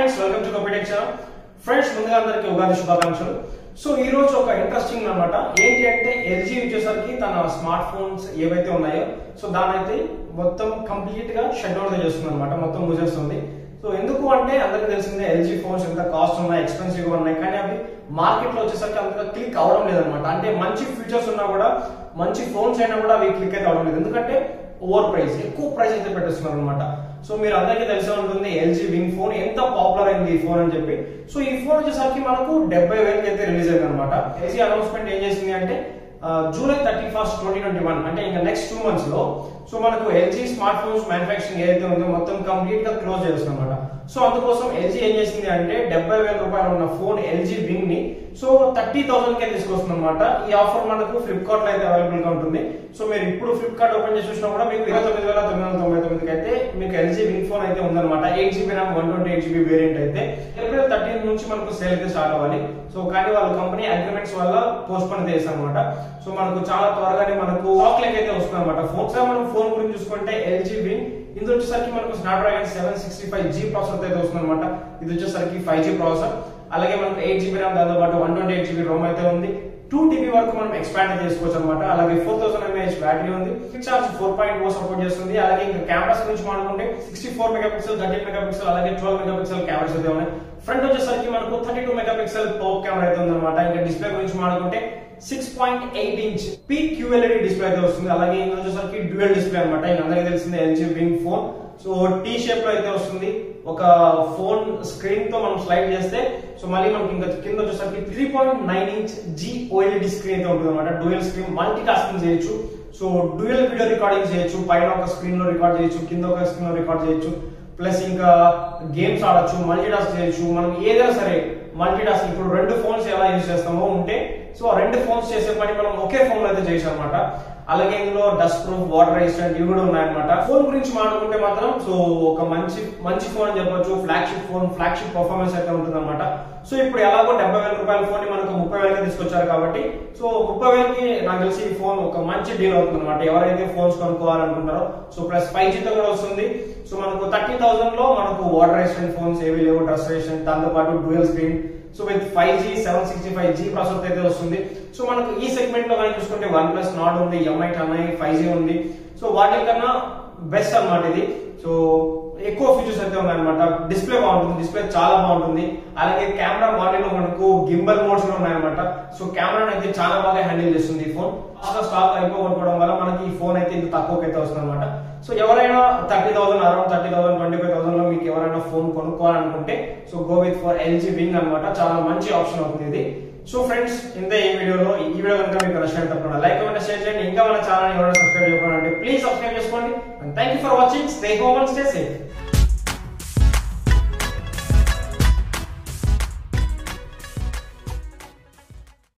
friends welcome to computer channel friends ముందుగా అందరికీ ఉగాది శుభాకాంక్షలు సో ఈ రోజు ఒక ఇంట్రెస్టింగ్ అన్నమాట ఏంటి అంటే ఎల్జీ వచ్చేసరికి తన స్మార్ట్ ఫోన్స్ ఏవైతే ఉన్నాయో సో దాని అయితే మొత్తం కంప్లీట్ గా షట్ డౌన్ చేస్తుంది అనమాట మొత్తం మూసేస్తుంది సో ఎందుకు అంటే అందరికీ తెలిసిందే ఎల్జీ ఫోన్స్ ఎంత కాస్ట్ ఉన్నాయి ఎక్స్పెన్సివ్ గా ఉన్నాయి కానీ అవి మార్కెట్ లో వచ్చేసరికి అంతగా క్లిక్ అవడం లేదనమాట అంటే మంచి ఫీచర్స్ ఉన్నా కూడా మంచి ఫోన్స్ అయినా కూడా అవి క్లిక్ అయితే అవడం లేదు ఎందుకంటే ఓవర్ ప్రైస్ ఎక్కువ ప్రైస్ అయితే పెట్టేస్తున్నారు అనమాట సో మీరు అందరికీ తెలిసే ఉంటుంది ఎల్జీ వింగ్ ఫోన్ ఎంత పాపులర్ అయింది ఈ ఫోన్ అని చెప్పి సో ఈ ఫోన్ వచ్చేసరికి మనకు డెబ్బై వేలకి అయితే రిలీజ్ అయింది అనమాట ఎల్జీ అనౌన్స్మెంట్ ఏం చేసింది అంటే ఆ, July thirty first twenty twenty one అంటే ఇంకా నెక్స్ట్ టూ మంత్స్ లో సో మనకు ఎల్జీ స్మార్ట్ ఫోన్స్ మ్యానుఫాక్చరింగ్ ఏదైతే ఉందో మొత్తం కంప్లీట్ గా క్లోజ్ చేస్తుంది అనమాట సో అందుకోసం ఎల్జీ ఏం చేసింది అంటే డెబ్బై వేల రూపాయలు ఉన్న ఫోన్ ఎల్జీ వింగ్ ని సో థర్టీ థౌసండ్ కే తీసుకొస్తుంది అనమాట ఈ ఆఫర్ మనకు ఫ్లిప్కార్ట్ లో అయితే అవైలబుల్ గా ఉంటుంది సో మీరు ఇప్పుడు ఫ్లిప్కార్ట్ ఓపెన్ చేసి చూసినా కూడా మీకు ఇరవై తొమ్మిది వేల తొమ్మిది వందల తొంభై తొమ్మిదికి అయితే మీకు ఎల్జీ వింగ్ ఫోన్ అయితే ఉందన్నమాట eight GB RAM one twenty eight GB variant అయితే ఏప్రిల్ థర్టీన్ నుంచి మనకు సేల్ అయితే స్టార్ట్ అవ్వాలి సో కానీ వాళ్ళ కంపెనీ అగ్రిమెంట్స్ వల్ల పోస్ట్ పోన్ చేశారు అనమాట సో మనకు చాలా త్వరగానే మనకు స్టాక్ లెక్క అయితే వస్తుంది అనమాట ఫోన్స్ మనం ఫోన్ గురించి చూసుకుంటే ఎల్జీ వింగ్ ఇది వచ్చేసరికి మనకు Snapdragon seven sixty five G processor అయితే వస్తుంది అనమాట ఇది వచ్చేసరికి ఫైవ్ జీ ప్రాసెసర్ అలాగే మనకు ఎయిట్ జీబీ ర్యామ్ దాంతో పాటు one twenty eight GB ROM అయితే ఉంది టూ టీబీ వరకు మనం ఎక్స్పాండ్ చేసుకోవచ్చు అనమాట అలాగే ఫోర్ థౌసండ్ ఎంఏహెచ్ బ్యాటరీ ఉంది quick charge four point four support చేస్తుంది అలాగే ఇంకా కెమెరాస్ గురించి మాట్లాడుకుంటే sixty four megapixel thirteen megapixel అలాగే ట్వెల్వ్ మెగా పిక్సెల్ కెమెరాస్ అయితే ఉన్నాయి ఫ్రంట్ వచ్చేసరికి మనకు thirty two megapixel top camera అయితే ఉందన్నమాట ఇంకా డిస్ప్లే గురించి మాట్లాడుకుంటే six point eight inch P QLED display అయితే వస్తుంది అలాగే ఇంకా వచ్చేసరికి డ్యూయల్ డిస్ప్లే అనమాట ఇంకా అందరికీ తెలిసిందే LG wing phone so T shape లో అయితే వస్తుంది ఒక ఫోన్ స్క్రీన్ తో మనం స్లైడ్ చేస్తే సో మళ్ళీ మనకి ఇంకా కింద వచ్చేసరికి three point nine inch G OLED screen అయితే ఉంటుంది అనమాట డ్యూయల్ స్క్రీన్ మల్టీ టాస్కింగ్ చేయొచ్చు సో డ్యూయల్ వీడియో రికార్డింగ్ చేయొచ్చు పైన ఒక స్క్రీన్ లో రికార్డ్ చేయొచ్చు కింద ఒక స్క్రీన్ లో రికార్డ్ చేయొచ్చు ప్లస్ ఇంకా గేమ్స్ ఆడొచ్చు మల్టీ టాస్క్ చేయొచ్చు మనం ఏదైనా సరే మల్టీ టాస్క్ ఇప్పుడు రెండు ఫోన్స్ ఎలా యూజ్ చేస్తామో ఉంటే సో ఆ రెండు ఫోన్స్ చేసే పని మనం ఒకే ఫోన్ లో అయితే చేయొచ్చు అనమాట అలాగే ఇందులో డస్ట్ ప్రూఫ్ వాటర్ రెసిస్టెంట్ ఇవి కూడా ఉన్నాయన్నమాట ఫోన్ గురించి మాట్లాడుకుంటే మాత్రం సో ఒక మంచి మంచి ఫోన్ అని చెప్పొచ్చు ఫ్లాగ్షిప్ ఫోన్ ఫ్లాగ్షిప్ పర్ఫార్మెన్స్ అయితే ఉంటుంది అనమాట సో ఇప్పుడు ఎలాగో డెబ్బై వేల రూపాయల ఫోన్ ని మనకు ముప్పై వేలకి తీసుకొచ్చారు కాబట్టి సో ముప్పై వేలకి నాకు తెలిసి ఈ ఫోన్ ఒక మంచి డీల్ అవుతుంది అనమాట ఎవరైతే ఫోన్స్ కొనుక్కోవాలనుకుంటారో సో ప్లస్ ఫైవ్ జీతో కూడా వస్తుంది సో మనకు థర్టీ థౌసండ్ లో మనకు వాటర్ రెసిస్టెంట్ ఫోన్స్ ఏవి లేవు డ్రెస్ రెసిస్టెంట్ దాంతో పాటు dual screen so with five G seven sixty five G processor అయితే వస్తుంది సో మనకు ఈ సెగ్మెంట్ లో కానీ చూసుకుంటే వన్ ప్లస్ నాట్ ఉంది ఎంఐ టెన్ఐ ఫైవ్ జీ ఉంది సో వాటికన్నా బెస్ట్ అన్నమాట ఇది సో ఎక్కువ ఫీచర్స్ అయితే ఉన్నాయన్నమాట డిస్ప్లే బాగుంటుంది డిస్ప్లే చాలా బాగుంటుంది అలాగే కెమెరా బాడీలో మనకు గింబల్ మోడ్స్ కూడా ఉన్నాయన్నమాట సో కెమెరా అయితే చాలా బాగా హ్యాండిల్ చేస్తుంది ఈ ఫోన్ బాగా స్టాక్ అయిపోవడం వల్ల మనకి ఈ ఫోన్ అయితే ఇంత తక్కువకి అయితే వస్తుంది అనమాట సో ఎవరైనా thirty thousand around thirty thousand twenty five thousand లో మీకు ఎవరైనా ఫోన్ కొనుక్కోవాలనుకుంటే so go with for LG wing అనమాట చాలా మంచి ఆప్షన్ అవుతుంది ఇది సో ఫ్రెండ్స్ ఇంతే ఈ వీడియోలో ఈ వీడియో కనుక మీకు నచ్చినట్టు తప్పకుండా లైక్ కమెంట్ షేర్ చేయండి ఇంకా మన ఛానల్ ఎవరైనా సబ్స్క్రైబ్ చేసుకోవాలంటే ప్లీజ్ సబ్స్క్రైబ్ చేసుకోండి and thank you for watching stay home and stay safe